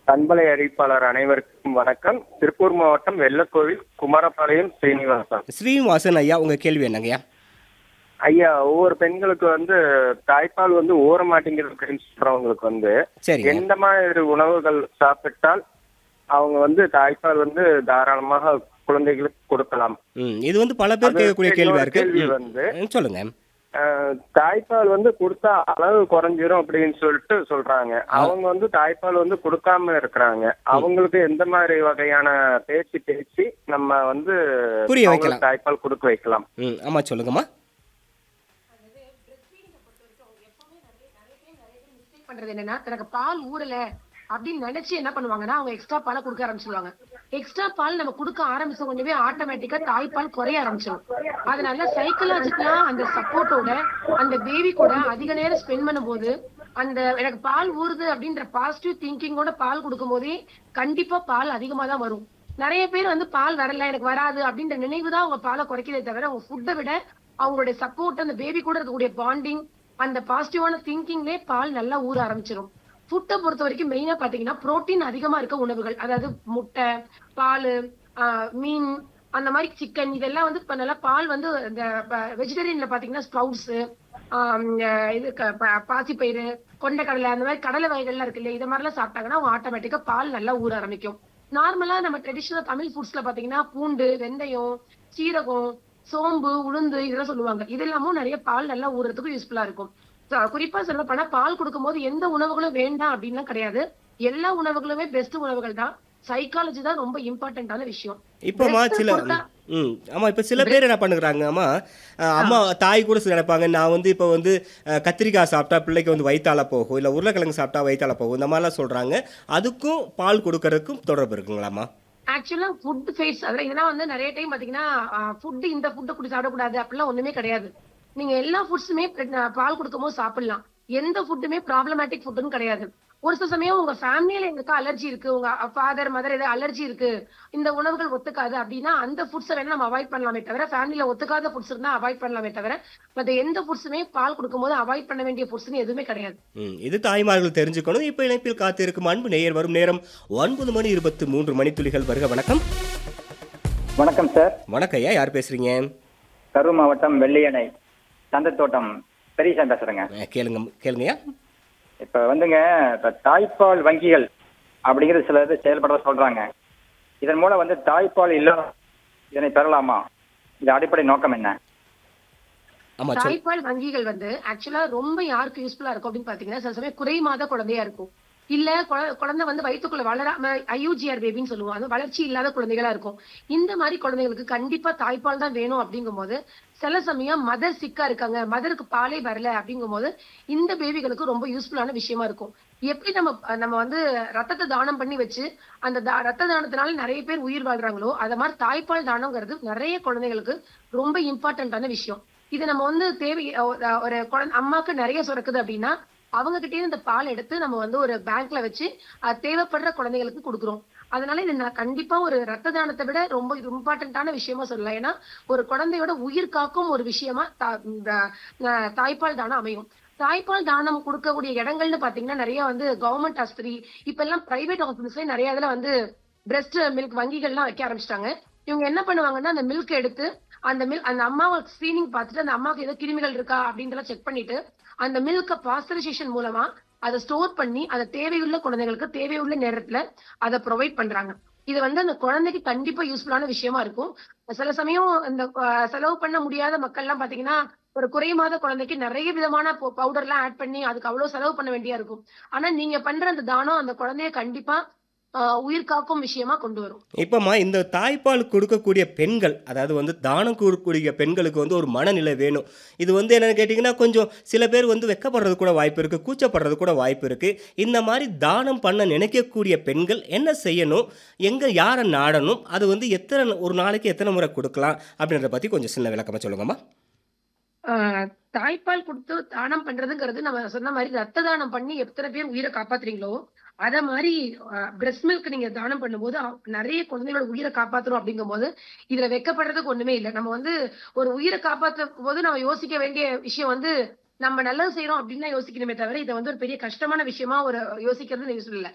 பண்பலை அறிவிப்பாளர் அனைவருக்கும் வணக்கம் திருப்பூர் மாவட்டம் வெள்ளக்கோவில் குமாரபாளையம் ஸ்ரீனிவாசன் ஸ்ரீனிவாசன் ஐயா உங்க கேள்வி என்னங்கய்யா ஐயா ஒவ்வொரு பெண்களுக்கு வந்து தாய்ப்பால் வந்து ஊற மாட்டேங்குது அப்படின்னு சொல்றவங்களுக்கு வந்து சரிங்க எந்த மாதிரி உணவுகள் சாப்பிட்டால் அவங்க வந்து தாய்ப்பால் வந்து தாராளமாக குழந்தைகளுக்கு கொடுக்கலாம் ம் இது வந்து பல பேர் அது கேட்கக்கூடிய கேள்வியா இன்னொரு இருக்கு கேள்வி ம். வந்து ம், சொல்லுங்க அஹ், தாய்ப்பால் வந்து கொடுத்தா அளவு குறைஞ்சிரும் அப்படின்னு சொல்லிட்டு சொல்றாங்க அவங்க வந்து தாய்ப்பால் வந்து கொடுக்காம இருக்கிறாங்க அவங்களுக்கு எந்த மாதிரி வகையான பேச்சு பேசி நம்ம வந்து புரிய அவங்களுக்கு வைக்கலாம். தாய்ப்பால் கொடுக்க வைக்கலாம் ம் ஆமா சொல்லுங்கம்மா மிஸ்டேக் பண்றது என்னன்னா எனக்கு பால் ஊறல அப்படின்னு நினைச்சு என்ன பண்ணுவாங்கன்னா அவங்க எக்ஸ்ட்ரா பாலை கொடுக்க ஆரம்பிச்சிருவாங்க எக்ஸ்ட்ரா பால் நம்ம கொடுக்க ஆரம்பிச்ச உடனே ஆட்டோமேட்டிக்கா தாய்ப்பால் குறைய ஆரம்பிச்சிடும் அதனால சைக்கலாஜிக்கலா அந்த சப்போர்ட்டோட அந்த பேபி கூட அதிக நேரம் ஸ்பெண்ட் பண்ணும்போது அந்த எனக்கு பால் ஊறுது அப்படின்ற பாசிட்டிவ் திங்கிங்கோட பால் கொடுக்கும் போதே கண்டிப்பா பால் அதிகமா தான் வரும் நிறைய பேர் வந்து பால் வரல எனக்கு வராது அப்படின்ற நினைவு தான் அவங்க பாலை குறைக்கிறதே தவிர அவங்க ஃபுட்டை விட அவங்களுடைய சப்போர்ட் அந்த பேபி கூட இருக்கக்கூடிய பாண்டிங் அந்த பாசிட்டிவான திங்கிங்லேயே பால் நல்லா ஊற ஆரம்பிச்சிடும் ஃபுட்டை பொறுத்த வரைக்கும் மெயினா பாத்தீங்கன்னா புரோட்டீன் அதிகமா இருக்க உணவுகள் அதாவது முட்டை பால் மீன் அந்த மாதிரி சிக்கன் இதெல்லாம் வந்து இப்ப நல்லா பால் வந்து இந்த வெஜிடேரியன்ல பாத்தீங்கன்னா ஸ்ப்ரவுட்ஸ் இது க- ப- பாசிப்பயிறு கொண்டைக்கடலை அந்த மாதிரி கடலை வகைகள்லாம் இருக்கு இல்லையா இது மாதிரிலாம் சாப்பிட்டாங்கன்னா அவங்க ஆட்டோமேட்டிக்கா பால் நல்லா ஊற ஆரம்பிக்கும் நார்மலா நம்ம ட்ரெடிஷனல் தமிழ் ஃபுட்ஸ்ல பாத்தீங்கன்னா பூண்டு வெந்தயம் சீரகம் சோம்பு உளுந்து இதெல்லாம் சொல்லுவாங்க இது எல்லாமும் நிறைய பால் நல்லா ஊறுறதுக்கு யூஸ்ஃபுல்லா இருக்கும் So, குறிப்பா சொல்ல போனா பால் கொடுக்கும்போது எந்த உணவுகளும் வேண்டாம் அப்படின்லாம் கிடையாது எல்லா உணவுகளுமே பெஸ்ட் உணவுகள் தான் சைக்காலஜி தான் ரொம்ப இம்பார்ட்டன்டான விஷயம் இப்போமா Breast சில கொடுத்தா- ம் ஆமா இப்போ சில பேர் என்ன பண்ணுறாங்க அம்மா அஹ், அம்மா தாய் கூட சில நினைப்பாங்க நான் வந்து இப்போ வந்து அஹ், கத்திரிக்காய் சாப்பிட்டா பிள்ளைக்கு வந்து வயிற்றால போகும் இல்லை உருளைக்கிழங்கு சாப்பிட்டா வயிற்றால போகும் இந்த மாதிரிலாம் சொல்கிறாங்க அதுக்கும் பால் கொடுக்கறதுக்கும் தொடர்பு இருக்குங்களாம்மா ஆக்சுவலா ஃபுட் ஃபேஸ் அதெல்லாம் இதெல்லாம் வந்து நிறைய டைம் பாத்தீங்கன்னா ஃபுட் இந்த ஃபுட்டை குடி சாப்பிடக்கூடாது அப்படிலாம் ஒண்ணுமே கிடையாது நீங்க எல்லா ஃபுட்ஸுமே பால் கொடுக்கும்போது சாப்பிடலாம் எந்த ஃபுட்டுமே ப்ராப்ளமேட்டிக் ஃபுட்டுன்னு கிடையாது ஒரு சில சமயம் உங்க ஃபேமிலியில எங்களுக்கு அலர்ஜி இருக்கு உங்க ஃபாதர் மதர் ஏதாவது அலர்ஜி இருக்கு இந்த உணவுகள் ஒத்துக்காது அப்படின்னா அந்த ஃபுட்ஸை வேணா நம்ம அவாய்ட் பண்ணலாமே தவிர ஃபேமிலியில ஒத்துக்காத ஃபுட்ஸ் இருந்தா அவாய்ட் பண்ணலாமே தவிர மத்த எந்த ஃபுட்ஸுமே பால் கொடுக்கும்போது அவாய்ட் பண்ண வேண்டிய ஃபுட்ஸ்னு எதுவுமே கிடையாது ம் இது தாய்மார்கள் தெரிஞ்சுக்கணும் இப்போ இணைப்பில் காத்திருக்கும் அன்பு நேயர் வரும் நேரம் ஒன்பது மணி இருபத்தி மூன்று மணித்துளிகள் வருக வணக்கம் வணக்கம் சார் வணக்கம் ஐயா யார் பேசுறீங்க கரூர் மாவட்டம் வெள்ளியணை சந்தத்தோட்டம் பெரியசாமி பேசுறேங்க அஹ், கேளுங்க கேளுங்கய்யா இப்ப வந்துங்க இப்ப தாய்ப்பால் வங்கிகள் அப்படிங்கிறது சில இது செயல்பட சொல்றாங்க இதன் மூலம் வந்து தாய்ப்பால் இல்லாத இதனை பெறலாமா இது அடிப்படை நோக்கம் என்ன ஆமா சொல் தாய்ப்பால் வங்கிகள் வந்து ஆக்சுவலா ரொம்ப யாருக்கு யூஸ்ஃபுல்லா இருக்கும் அப்படின்னு பாத்தீங்கன்னா சில சமயம் குறை மாத குழந்தையா இருக்கும் இல்ல குழ- குழந்தை வந்து வயிற்றுக்குள்ள வளராம ஐயூஜிஆர் பேபின்னு சொல்லுவோம் அது வளர்ச்சி இல்லாத குழந்தைகளா இருக்கும் இந்த மாதிரி குழந்தைகளுக்கு கண்டிப்பா தாய்ப்பால் தான் வேணும் அப்படிங்கும்போது சில சமயம் மதர் சிக்கா இருக்காங்க மதருக்கு பாலே வரல அப்படிங்கும்போது இந்த பேபிகளுக்கு ரொம்ப யூஸ்ஃபுல்லான விஷயமா இருக்கும் எப்படி நம்ம நம்ம வந்து ரத்தத்தை தானம் பண்ணி வச்சு அந்த தா- ரத்த தானத்தினால நிறைய பேர் உயிர் வாழ்றாங்களோ அத மாதிரி தாய்ப்பால் தானம்ங்கிறது நிறைய குழந்தைகளுக்கு ரொம்ப இம்பார்ட்டன்டான விஷயம் இது நம்ம வந்து தேவை ஒரு- ஒரு குழந்தை அம்மாக்கு நிறைய சுரக்குது அப்படின்னா அவங்க கிட்டே இந்த பால் எடுத்து நம்ம வந்து ஒரு பேங்க்ல வச்சு அது தேவைப்படுற குழந்தைகளுக்கு கொடுக்குறோம் அதனால இது நான் கண்டிப்பா ஒரு ரத்த தானத்தை விட ரொம்ப இம்பார்ட்டன்டான விஷயமா சொல்லலாம் ஏன்னா ஒரு குழந்தையோட உயிர் காக்கும் ஒரு விஷயமா தா- இந்த, அஹ், தாய்ப்பால் தானம் அமையும் தாய்ப்பால் தானம் கொடுக்கக்கூடிய இடங்கள்னு பாத்தீங்கன்னா நிறைய வந்து கவர்மெண்ட் ஆஸ்பத்திரி இப்ப எல்லாம் பிரைவேட் ஹாஸ்பிட்டல்ஸ்ல நிறைய இதுல வந்து பிரஸ்ட் மில்க் வங்கிகள்லாம் வைக்க ஆரம்பிச்சிட்டாங்க இவங்க என்ன பண்ணுவாங்கன்னா அந்த மில்க் எடுத்து அந்த மில்க் அந்த அம்மாவை ஸ்கிரீனிங் பார்த்துட்டு அந்த அம்மாவுக்கு ஏதோ கிருமிகள் இருக்கா அப்படின்றத செக் பண்ணிட்டு அந்த மில்க பாஸ்டரைசேஷன் மூலமா அதை ஸ்டோர் பண்ணி அதை தேவையுள்ள குழந்தைகளுக்கு தேவையுள்ள நேரத்துல அதை ப்ரொவைட் பண்றாங்க இது வந்து அந்த குழந்தைக்கு கண்டிப்பா யூஸ்ஃபுல்லான விஷயமா இருக்கும் சில சமயம் இந்த அஹ், செலவு பண்ண முடியாத மக்கள்லாம் பாத்தீங்கன்னா ஒரு குறை மாத குழந்தைக்கு நிறைய விதமான பவுடர் எல்லாம் ஆட் பண்ணி அதுக்கு அவ்வளவு செலவு பண்ண வேண்டியா இருக்கும் ஆனா நீங்க பண்ற அந்த தானம் அந்த குழந்தைய கண்டிப்பா ஆஹ், உயிர் காக்கும் விஷயமா கொண்டு வரும் இப்போம்மா இந்த தாய்ப்பால் கொடுக்கக்கூடிய பெண்கள் அதாவது வந்து தானம் கொடுக்கக்கூடிய பெண்களுக்கு வந்து ஒரு மனநிலை வேணும் இது வந்து என்னன்னு கேட்டிங்கன்னா கொஞ்சம் சில பேர் வந்து வெக்கப்படுறது கூட வாய்ப்பு இருக்குது கூச்சப்படுறது கூட வாய்ப்பு இருக்குது இந்த மாதிரி தானம் பண்ண நினைக்கக்கூடிய பெண்கள் என்ன செய்யணும் எங்கே யாரை நாடணும் அது வந்து எத்தனை ஒரு நாளைக்கு எத்தனை முறை கொடுக்கலாம் அப்படின்றத பற்றி கொஞ்சம் சின்ன விளக்கமாக சொல்லுங்கம்மா ஆஹ், தாய்ப்பால் கொடுத்து தானம் பண்றதுங்கிறது நம்ம சொன்ன மாதிரி ரத்த தானம் பண்ணி எத்தனை பேர் உயிரை காப்பாத்துறீங்களோ அத மாதிரி பிரஸ்ட் மில்க் நீங்க தானம் பண்ணும்போது அ- நிறைய குழந்தைகளோட உயிரை காப்பாத்துறோம் அப்படிங்கும் போது இதுல வெக்கப்படுறதுக்கு ஒண்ணுமே இல்லை நம்ம வந்து ஒரு உயிரை காப்பாற்றும் போது நம்ம யோசிக்க வேண்டிய விஷயம் வந்து நம்ம நல்லது செய்யறோம் அப்படின்னு தான் யோசிக்கணுமே தவிர இதை வந்து ஒரு பெரிய கஷ்டமான விஷயமா ஒரு யோசிக்கிறது யூஸ் இல்ல